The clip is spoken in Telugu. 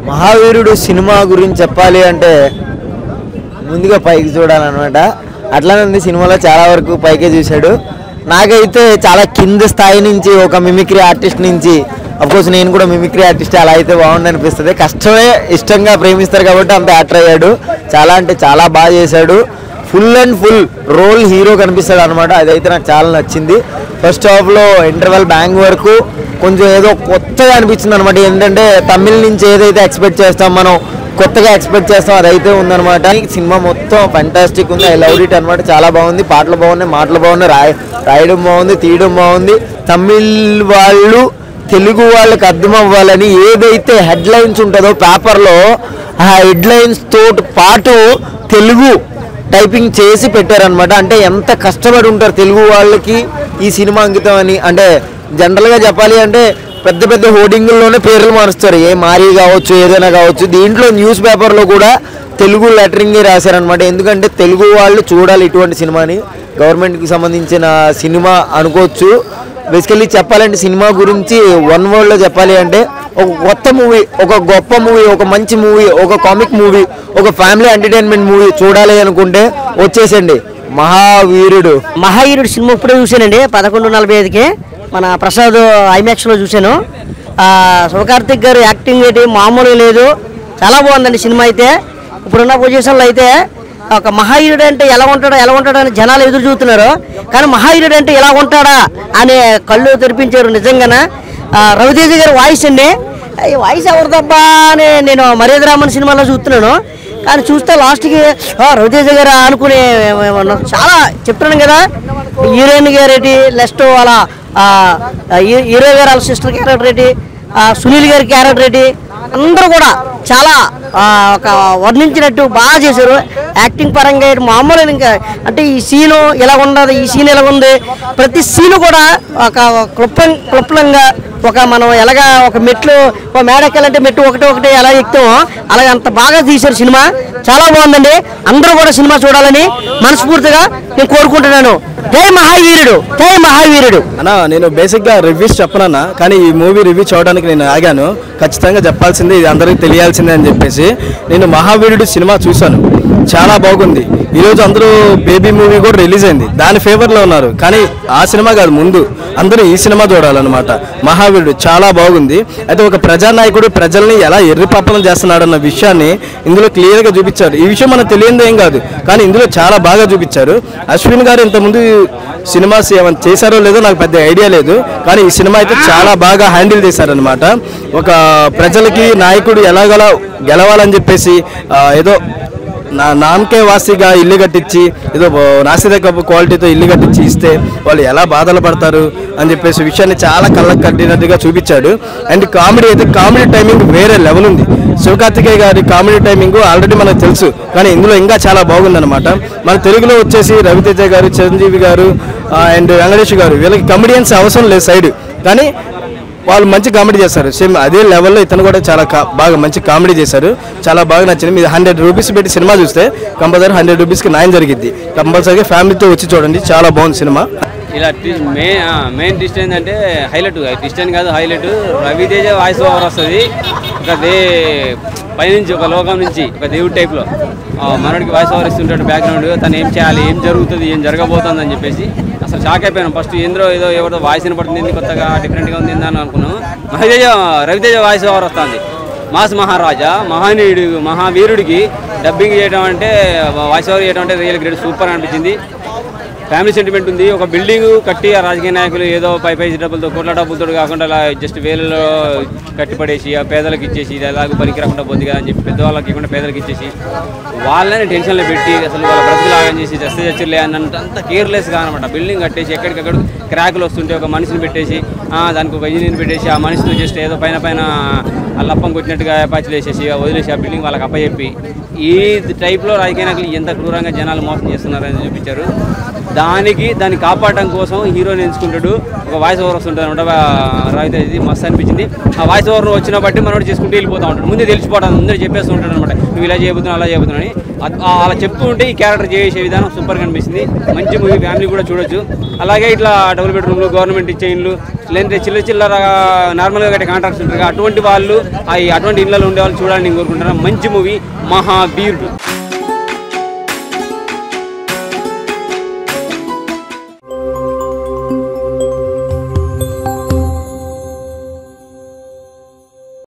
మహావీరుడు సినిమా గురించి చెప్పాలి అంటే ముందుగా పైకి చూడాలన్నమాట అట్లానే ఉంది సినిమాలో చాలా వరకు పైకే చూశాడు నాకైతే చాలా కింద స్థాయి నుంచి ఒక మిమిక్రీ ఆర్టిస్ట్ నుంచి కోర్స్ నేను కూడా మిమిక్రీ ఆర్టిస్ట్ అలా అయితే బాగుంది అనిపిస్తుంది కష్టమే ఇష్టంగా ప్రేమిస్తారు కాబట్టి అంత యాక్టర్ అయ్యాడు చాలా అంటే చాలా బాగా చేశాడు full and full role hero కనిపిస్తాడు అనమాట అదైతే నాకు చాలా నచ్చింది ఫస్ట్ హాఫ్లో ఇంటర్వెల్ బ్యాంగ్ వరకు కొంచెం ఏదో కొత్తగా అనిపించింది అనమాట ఏంటంటే తమిళ్ నుంచి ఏదైతే ఎక్స్పెక్ట్ చేస్తాం మనం కొత్తగా ఎక్స్పెక్ట్ చేస్తాం అదైతే ఉందన్నమాట ఈ సినిమా మొత్తం ఫంటాస్టిక్ ఉంది ఐ లవ్ ఇట్ అనమాట చాలా బాగుంది పాటలు బాగున్నాయి మాటలు బాగున్నాయి రాయ రాయడం బాగుంది తీయడం బాగుంది తమిళ్ వాళ్ళు తెలుగు వాళ్ళకి అర్థం అవ్వాలని ఏదైతే హెడ్ లైన్స్ ఉంటుందో పేపర్లో ఆ హెడ్ లైన్స్ తోటి పాటు తెలుగు టైపింగ్ చేసి పెట్టారనమాట అంటే ఎంత కష్టపడి ఉంటారు తెలుగు వాళ్ళకి ఈ సినిమా అంకితం అని అంటే జనరల్గా చెప్పాలి అంటే పెద్ద పెద్ద హోర్డింగుల్లోనే పేర్లు మారుస్తారు ఏ మారీ కావచ్చు ఏదైనా కావచ్చు దీంట్లో న్యూస్ పేపర్లో కూడా తెలుగు లెటరింగ్ రాశారనమాట ఎందుకంటే తెలుగు వాళ్ళు చూడాలి ఇటువంటి సినిమాని గవర్నమెంట్కి సంబంధించిన సినిమా అనుకోవచ్చు బేసికల్లీ చెప్పాలంటే సినిమా గురించి వన్ వర్డ్లో చెప్పాలి అంటే ఒక కొత్త మూవీ ఒక గొప్ప మూవీ ఒక మంచి మూవీ ఒక కామిక్ మూవీ ఒక ఫ్యామిలీ ఎంటర్టైన్మెంట్ మూవీ చూడాలి అనుకుంటే వచ్చేసండి మహావీరుడు మహావీరుడు సినిమా ఇప్పుడే చూశానండి పదకొండు నలభై ఐదుకి మన ప్రసాద్ ఐమాక్స్లో చూశాను ఆ, శివకార్తిక్ గారు యాక్టింగ్ ఏంటి మామూలుగా లేదు చాలా బాగుందండి సినిమా అయితే ఇప్పుడున్న పొజిషన్లో అయితే ఒక మహావీరుడు అంటే ఎలా ఉంటాడో ఎలా ఉంటాడో అని జనాలు ఎదురు చూస్తున్నారు కానీ మహావీరుడు అంటే ఎలా ఉంటాడా అనే కళ్ళు తెరిపించారు నిజంగానే ఆ, రవితేజ గారి వాయిస్ అండి ఈ వాయిస్ ఎవరిదబ్బా అని నేను మర్యాద రామన్ సినిమాలో చూస్తున్నాను కానీ చూస్తే లాస్ట్కి "ఆ, రవితేజ గారు అనుకునే చాలా చెప్తున్నాను కదా హీరోయిన్ గారేటి నెక్స్ట్ వాళ్ళ ఆ, హీ- హీరో గారు వాళ్ళ సిస్టర్ క్యారెక్టర్ ఏంటి ఆ, సునీల్ గారి క్యారెక్టర్ ఏంటి అందరూ కూడా చాలా ఆ, ఒక వర్ణించినట్టు బాగా చేశారు యాక్టింగ్ పరంగా ఇటు మామూలు ఇంకా అంటే ఈ సీను ఇలా ఉండదు ఈ సీన్ ఎలా ఉంది ప్రతి సీను కూడా ఒక క్లుప్తం క్లుప్తంగా ఒక మనం ఎలాగా ఒక మెట్లు ఒక మేడెక్కాలంటే మెట్టు ఒకటి ఒకటి ఎలా ఎక్కుతామో అలాగే అంత బాగా తీశారు సినిమా చాలా బాగుందండి అందరూ కూడా సినిమా చూడాలని మనస్ఫూర్తిగా నేను కోరుకుంటున్నాను జై మహావీరుడు జై మహావీరుడు అన్న నేను బేసిక్గా రివ్యూస్ చెప్పనన్నా కానీ ఈ మూవీ రివ్యూ చూడడానికి నేను ఆగాను ఖచ్చితంగా చెప్పాల్సిందే ఇది అందరికీ తెలియాల్సిందే అని చెప్పేసి నేను మహావీరుడు సినిమా చూశాను చాలా బాగుంది ఈరోజు అందరూ బేబీ మూవీ కూడా రిలీజ్ అయింది దాని ఫేవర్లో ఉన్నారు కానీ ఆ సినిమా కాదు ముందు అందరూ ఈ సినిమా చూడాలన్నమాట మహావీరుడు చాలా బాగుంది అయితే ఒక ప్రజానాయకుడు ప్రజల్ని ఎలా ఎర్రిపప్పలం చేస్తున్నాడు అన్న విషయాన్ని ఇందులో క్లియర్గా చూపించారు ఈ విషయం మనకు తెలియదు ఏం కాదు కానీ ఇందులో చాలా బాగా చూపించారు అశ్విన్ గారు ఇంతకుముందు సినిమాస్ ఏమైనా చేశారో లేదో నాకు పెద్ద ఐడియా లేదు కానీ ఈ సినిమా అయితే చాలా బాగా హ్యాండిల్ చేశారనమాట ఒక ప్రజలకి నాయకుడు ఎలాగలా గెలవాలని చెప్పేసి ఆ, ఏదో నా నామకే వాసిగా ఇల్లు కట్టించి ఏదో నాసిద కప్పు క్వాలిటీతో ఇల్లు కట్టించి ఇస్తే వాళ్ళు ఎలా బాధలు పడతారు అని చెప్పేసి విషయాన్ని చాలా కళ్ళకు కట్టినట్టుగా చూపించాడు అండ్ కామెడీ అయితే కామెడీ టైమింగ్ వేరే లెవెల్ ఉంది శివకార్తికేయ గారి కామెడీ టైమింగ్ ఆల్రెడీ మనకు తెలుసు కానీ ఇందులో ఇంకా చాలా బాగుందన్నమాట మన తెలుగులో వచ్చేసి రవితేజ గారు చిరంజీవి గారు అండ్ వెంకటేష్ గారు వీళ్ళకి కమెడియన్స్ అవసరం లేదు సైడ్ కానీ వాళ్ళు మంచి కామెడీ చేస్తారు సేమ్ అదే లెవెల్లో ఇతను కూడా చాలా కా- బాగా మంచి కామెడీ చేశారు చాలా బాగా నచ్చింది మీరు హండ్రెడ్ రూపీస్ పెట్టి సినిమా చూస్తే కంపల్సరీ హండ్రెడ్ రూపీస్కి న్యాయం జరిగింది కంపల్సరీగా ఫ్యామిలీతో వచ్చి చూడండి చాలా బాగుంది సినిమా ఇలా మెయిన్ మెయిన్ ట్విస్ట్ ఏంటంటే హైలైట్ ట్విస్ట్ అని కాదు హైలైట్ రవితేజ వాయిస్ ఓవర్ వస్తుంది ఒక దే పైనుంచి ఒక లోకం నుంచి ఒక దేవుడి టైప్లో మనోడికి వాయిస్ ఓవర్ ఇస్తుంటాడు బ్యాక్గ్రౌండ్ తను ఏం చేయాలి ఏం జరుగుతుంది ఏం జరగబోతుంది అని చెప్పేసి అసలు షాక్ అయిపోయాను ఫస్ట్ ఏంద్రో ఏదో ఎవరిదో వాయిస్ వినపడుతుంది ఏంది కొత్తగా డిఫరెంట్గా ఉంది ఏందా అని అనుకున్నాను మహాతేజ రవితేజ వాయిస్ ఓవర్ వస్తుంది మాస్ మహారాజా మహానీయుడు మహావీరుడికి డబ్బింగ్ చేయడం అంటే వాయిస్ ఓవర్ చేయడం అంటే రియల్ గ్రేట్ సూపర్ అనిపించింది ఫ్యామిలీ సెంటిమెంట్ ఉంది ఒక బిల్డింగ్ కట్టి ఆ రాజకీయ నాయకులు ఏదో పై పై డబ్బులతో కోట్ల డబ్బులతో కాకుండా అలా జస్ట్ వేలలో కట్టిపడేసి ఆ పేదలకు ఇచ్చేసి ఇది ఎలాగో పనికి రాకుండా పోతుంది కదా అని చెప్పి పెద్దవాళ్ళకి ఇవ్వకుండా పేదలకు ఇచ్చేసి వాళ్ళని టెన్షన్లో పెట్టి అసలు వాళ్ళ బ్రతుకులాగని చేసి చస్తే చచ్చిలే అన్నంత అంత కేర్లెస్గా అనమాట బిల్డింగ్ కట్టేసి ఎక్కడికక్కడ క్రాకులు వస్తుంటే ఒక మనిషిని పెట్టేసి ఆ, దానికి ఒక ఇంజనీర్ని పెట్టేసి ఆ మనిషితో జస్ట్ ఏదో పైన పైన అల్లప్పం కొట్టినట్టుగా అపాచులు వేసేసి వదిలేసి ఆ బిల్డింగ్ వాళ్ళకి అప్పచెప్పి ఈ టైప్లో రాజకీయ నాయకులు ఎంత క్రూరంగా జనాలు మోసం చేస్తున్నారని చూపించారు దానికి దాన్ని కాపాడడం కోసం హీరోని ఎంచుకుంటాడు ఒక వాయిస్ ఓవర్ వస్తుంటుంది అనమాట రవిత ఇది మస్తు అనిపించింది ఆ వాయిస్ ఓవర్ వచ్చిన బట్టి మనోడు చేసుకుంటూ వెళ్ళిపోతూ ఉంటాడు ముందే తెలిసిపోవడం ముందే చెప్పేస్తూ ఉంటాడు అనమాట నువ్వు ఇలా చేయబోతున్నావు అలా చేయబోతున్నావు అని అద్- ఆ- అలా చెప్తూ ఉంటే ఈ క్యారెక్టర్ చేసే విధానం సూపర్ కనిపిస్తుంది మంచి మూవీ ఫ్యామిలీ కూడా చూడొచ్చు అలాగే ఇట్లా డబుల్ బెడ్రూమ్లు గవర్నమెంట్ ఇచ్చే ఇండ్లు లేదంటే చిల్లర చిల్లర నార్మల్గా కట్టే కాంట్రాక్ట్స్ ఉంటారు కదా, అటువంటి వాళ్ళు ఆ ఈ అటువంటి ఇళ్ళలో ఉండే వాళ్ళు చూడాలని నేను కోరుకుంటున్నాను మంచి మూవీ మహాబీరుడు